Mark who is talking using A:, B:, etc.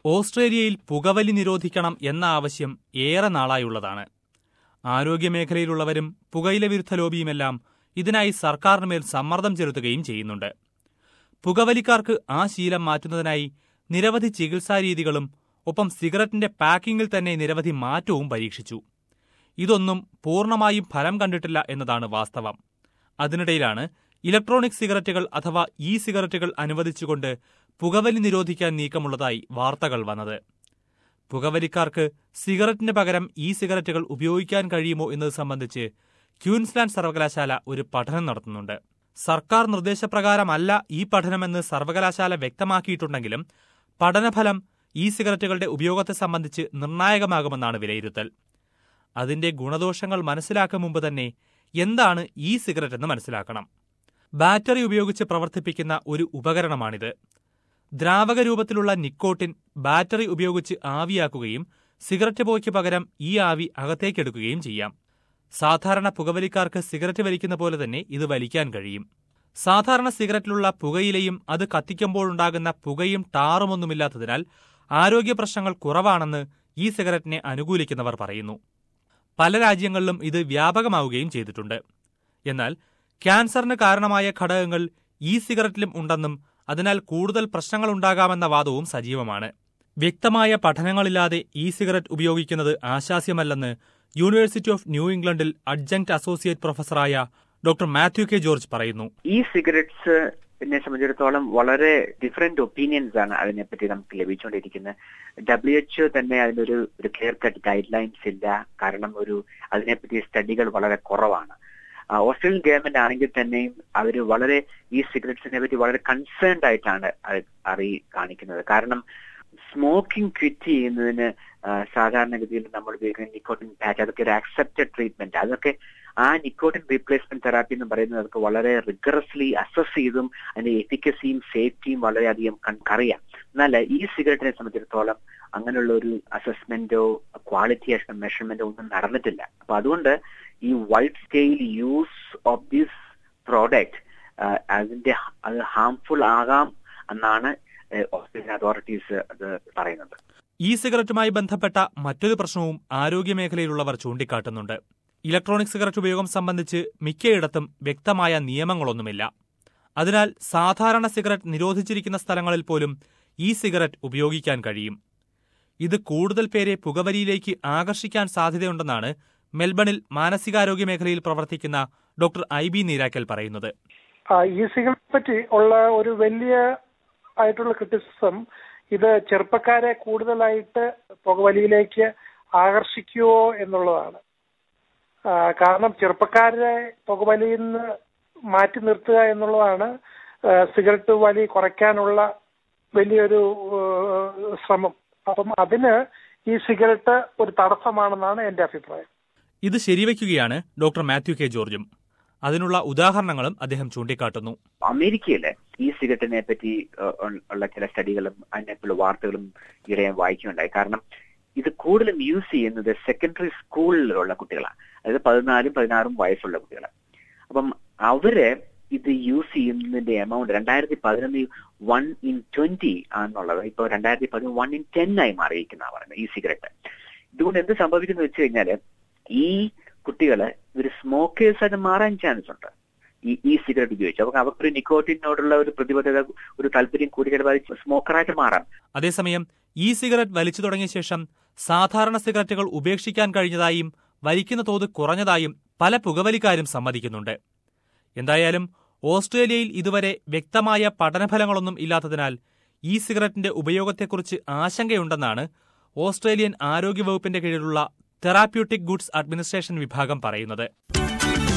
A: ഓസ്ട്രേലിയയിൽ പുകവലി നിരോധിക്കണം എന്ന ആവശ്യം ഏറെ നാളായുള്ളതാണ് ആരോഗ്യമേഖലയിലുള്ളവരും പുകയില വിരുദ്ധ ലോബിയുമെല്ലാം ഇതിനായി സർക്കാരിനുമേൽ സമ്മർദ്ദം ചെലുത്തുകയും ചെയ്യുന്നുണ്ട് പുകവലിക്കാർക്ക് ആ ശീലം മാറ്റുന്നതിനായി നിരവധി ചികിത്സാരീതികളും ഒപ്പം സിഗരറ്റിന്റെ പാക്കിങ്ങിൽ തന്നെ നിരവധി മാറ്റവും പരീക്ഷിച്ചു ഇതൊന്നും പൂർണ്ണമായും ഫലം കണ്ടിട്ടില്ല എന്നതാണ് വാസ്തവം അതിനിടയിലാണ് ഇലക്ട്രോണിക് സിഗരറ്റുകൾ അഥവാ ഇ സിഗരറ്റുകൾ അനുവദിച്ചുകൊണ്ട് പുകവലി നിരോധിക്കാൻ നീക്കമുള്ളതായി വാർത്തകൾ വന്നത് പുകവലിക്കാർക്ക് സിഗരറ്റിന് പകരം ഇ സിഗരറ്റുകൾ ഉപയോഗിക്കാൻ കഴിയുമോ എന്നത് സംബന്ധിച്ച് ക്യൂൻസ്ലാൻഡ് സർവകലാശാല ഒരു പഠനം നടത്തുന്നുണ്ട് സർക്കാർ നിർദ്ദേശപ്രകാരമല്ല ഈ പഠനമെന്ന് സർവകലാശാല വ്യക്തമാക്കിയിട്ടുണ്ടെങ്കിലും പഠനഫലം ഇ സിഗരറ്റുകളുടെ ഉപയോഗത്തെ സംബന്ധിച്ച് നിർണായകമാകുമെന്നാണ് വിലയിരുത്തൽ അതിന്റെ ഗുണദോഷങ്ങൾ മനസ്സിലാക്കും മുമ്പ് തന്നെ എന്താണ് ഇ സിഗരറ്റ് എന്ന് മനസ്സിലാക്കണം ബാറ്ററി ഉപയോഗിച്ച് പ്രവർത്തിപ്പിക്കുന്ന ഒരു ഉപകരണമാണിത് ദ്രാവക രൂപത്തിലുള്ള നിക്കോട്ടിൻ ബാറ്ററി ഉപയോഗിച്ച് ആവിയാക്കുകയും സിഗരറ്റ് പോയ്ക്ക് പകരം ഈ ആവി അകത്തേക്കെടുക്കുകയും ചെയ്യാം സാധാരണ പുകവലിക്കാർക്ക് സിഗരറ്റ് വലിക്കുന്ന പോലെ തന്നെ ഇത് വലിക്കാൻ കഴിയും സാധാരണ സിഗരറ്റിലുള്ള പുകയിലയും അത് കത്തിക്കുമ്പോഴുണ്ടാകുന്ന പുകയും ടാറുമൊന്നുമില്ലാത്തതിനാൽ ആരോഗ്യ പ്രശ്നങ്ങൾ കുറവാണെന്ന് ഈ സിഗരറ്റിനെ അനുകൂലിക്കുന്നവർ പറയുന്നു പല രാജ്യങ്ങളിലും ഇത് വ്യാപകമാവുകയും ചെയ്തിട്ടുണ്ട് എന്നാൽ ക്യാൻസറിന് കാരണമായ ഘടകങ്ങൾ ഇ സിഗരറ്റിലും ഉണ്ടെന്നും അതിനാൽ കൂടുതൽ പ്രശ്നങ്ങളുണ്ടാകാമെന്ന വാദവും സജീവമാണ് വ്യക്തമായ പഠനങ്ങളില്ലാതെ ഇ സിഗരറ്റ് ഉപയോഗിക്കുന്നത് ആശാസ്യമല്ലെന്ന് യൂണിവേഴ്സിറ്റി ഓഫ് ന്യൂ ഇംഗ്ലണ്ടിൽ അഡ്ജങ്ക്ട് അസോസിയേറ്റ് പ്രൊഫസറായ ഡോക്ടർ മാത്യു കെ ജോർജ് പറയുന്നു
B: ഈ സിഗരറ്റ്സ് എന്നെ സംബന്ധിച്ചിടത്തോളം വളരെ ഡിഫറെന്റ് ഒപ്പീനിയൻസ് ആണ് അതിനെപ്പറ്റി നമുക്ക് ലഭിച്ചുകൊണ്ടിരിക്കുന്നത് ഡബ്ല്യു എച്ച് തന്നെ അതിനൊരു ഒരു ക്ലിയർ കട്ട് ഗൈഡ് ലൈൻസ് ഇല്ല കാരണം ഒരു അതിനെപ്പറ്റി സ്റ്റഡികൾ വളരെ കുറവാണ് ഓസ്ട്രേലിയൻ ഗവൺമെന്റ് ആണെങ്കിൽ തന്നെയും അവർ വളരെ ഈ സിഗരറ്റ്സിനെ പറ്റി വളരെ കൺസേൺഡ് ആയിട്ടാണ് അറി കാണിക്കുന്നത് കാരണം സ്മോക്കിംഗ് ക്വിറ്റ് ചെയ്യുന്നതിന് സാധാരണഗതിയിൽ നമ്മൾ ഉപയോഗിക്കുന്ന നിക്കോട്ടിൻ പാച്ച് അതൊക്കെ ഒരു അക്സെപ്റ്റഡ് ട്രീറ്റ്മെന്റ് അതൊക്കെ ആ നിക്കോട്ടിൻ റീപ്ലേസ്മെന്റ് തെറാപ്പി എന്ന് പറയുന്നത് അതൊക്കെ വളരെ റിഗറസ്ലി അസസ് ചെയ്തും അതിന്റെ എഫിക്കസിയും സേഫ്റ്റിയും വളരെയധികം അറിയാം എന്നാൽ ഈ സിഗരറ്റിനെ സംബന്ധിച്ചിടത്തോളം അങ്ങനെയുള്ള ഒരു അസസ്മെന്റോ ക്വാളിറ്റി മെഷർമെന്റോ ഒന്നും നടന്നിട്ടില്ല അപ്പൊ അതുകൊണ്ട് ഈ wide scale use of this product അതിന്റെ അത് ഹാംഫുൾ ആകാം എന്നാണ് ഓസ്ട്രേലിയൻ അതോറിറ്റീസ് അത് പറയുന്നത്
A: ഇ സിഗരറ്റുമായി ബന്ധപ്പെട്ട മറ്റൊരു പ്രശ്നവും ആരോഗ്യമേഖലയിലുള്ളവർ ചൂണ്ടിക്കാട്ടുന്നുണ്ട് ഇലക്ട്രോണിക് സിഗരറ്റ് ഉപയോഗം സംബന്ധിച്ച് മിക്കയിടത്തും വ്യക്തമായ നിയമങ്ങളൊന്നുമില്ല അതിനാൽ സാധാരണ സിഗരറ്റ് നിരോധിച്ചിരിക്കുന്ന സ്ഥലങ്ങളിൽ പോലും ഇ സിഗരറ്റ് ഉപയോഗിക്കാൻ കഴിയും ഇത് കൂടുതൽ പേരെ പുകവലിയിലേക്ക് ആകർഷിക്കാൻ സാധ്യതയുണ്ടെന്നാണ് മെൽബണിൽ മാനസികാരോഗ്യ മേഖലയിൽ പ്രവർത്തിക്കുന്ന ഡോക്ടർ ഐ ബി നീരാക്കൽ പറയുന്നത്
C: ഈ സിഗരറ്റ് പറ്റി ഉള്ള ഒരു വലിയ ആയിട്ടുള്ള ക്രിറ്റിസിസം ഇത് ചെറുപ്പക്കാരെ കൂടുതലായിട്ട് പുകവലിയിലേക്ക് ആകർഷിക്കുവോ എന്നുള്ളതാണ് കാരണം ചെറുപ്പക്കാരെ പുകവലിയിൽ നിന്ന് മാറ്റി നിർത്തുക എന്നുള്ളതാണ് സിഗരറ്റ് വലി കുറയ്ക്കാനുള്ള വലിയൊരു ശ്രമം അപ്പം അതിന് ഈ സിഗരറ്റ് ഒരു തടസ്സമാണെന്നാണ് എന്റെ അഭിപ്രായം
A: ഇത് ശരിവയ്ക്കുകയാണ് ഡോക്ടർ മാത്യു കെ ജോർജും അതിനുള്ള ഉദാഹരണങ്ങളും അദ്ദേഹം ചൂണ്ടിക്കാട്ടുന്നു
B: അമേരിക്കയിലെ ഈ സിഗരറ്റിനെ പറ്റി ഉള്ള ചില സ്റ്റഡികളും അതിനെപ്പറ്റി വാർത്തകളും ഈയിടെ വായിക്കുകയുണ്ടായി കാരണം ഇത് കൂടുതലും യൂസ് ചെയ്യുന്നത് സെക്കൻഡറി സ്കൂളിലുള്ള കുട്ടികളാണ് അതായത് പതിനാലും പതിനാറും വയസ്സുള്ള കുട്ടികൾ അപ്പം അവര് ഇത് യൂസ് ചെയ്യുന്നതിന്റെ എമൗണ്ട് രണ്ടായിരത്തി പതിനൊന്നിൽ വൺ ഇൻ ട്വന്റി ആണെന്നുള്ളത് ഇപ്പൊ രണ്ടായിരത്തി പതിനൊന്ന് വൺ ഇൻ ടെൻ ആയി മാറിയിരിക്കുന്ന പറയുന്നത് ഈ സിഗരറ്റ് ഇതുകൊണ്ട് എന്ത് സംഭവിക്കുന്നു വെച്ച് കഴിഞ്ഞാല് ഈ കുട്ടികള് ഇവര് സ്മോക്കേഴ്സ് ആയിട്ട് മാറാൻ ചാൻസ് ഉണ്ട് ഈ ഈ സിഗരറ്റ് ഉപയോഗിച്ച് അപ്പൊ അവർക്ക് നിക്കോട്ടിനോടുള്ള ഒരു പ്രതിബദ്ധത ഒരു താല്പര്യം കൂടി ചിലപ്പോൾ സ്മോക്കറായിട്ട് മാറാം
A: അതേസമയം ഇ സിഗരറ്റ് വലിച്ചു തുടങ്ങിയ ശേഷം സാധാരണ സിഗരറ്റുകൾ ഉപേക്ഷിക്കാൻ കഴിഞ്ഞതായും വലിക്കുന്ന തോത് കുറഞ്ഞതായും പല പുകവലിക്കാരും സമ്മതിക്കുന്നുണ്ട് എന്തായാലും ഓസ്ട്രേലിയയിൽ ഇതുവരെ വ്യക്തമായ പഠനഫലങ്ങളൊന്നും ഇല്ലാത്തതിനാൽ ഇ സിഗരറ്റിന്റെ ഉപയോഗത്തെക്കുറിച്ച് ആശങ്കയുണ്ടെന്നാണ് ഓസ്ട്രേലിയൻ ആരോഗ്യവകുപ്പിന്റെ കീഴിലുള്ള തെറാപ്യൂട്ടിക് ഗുഡ്സ് അഡ്മിനിസ്ട്രേഷൻ വിഭാഗം പറയുന്നത്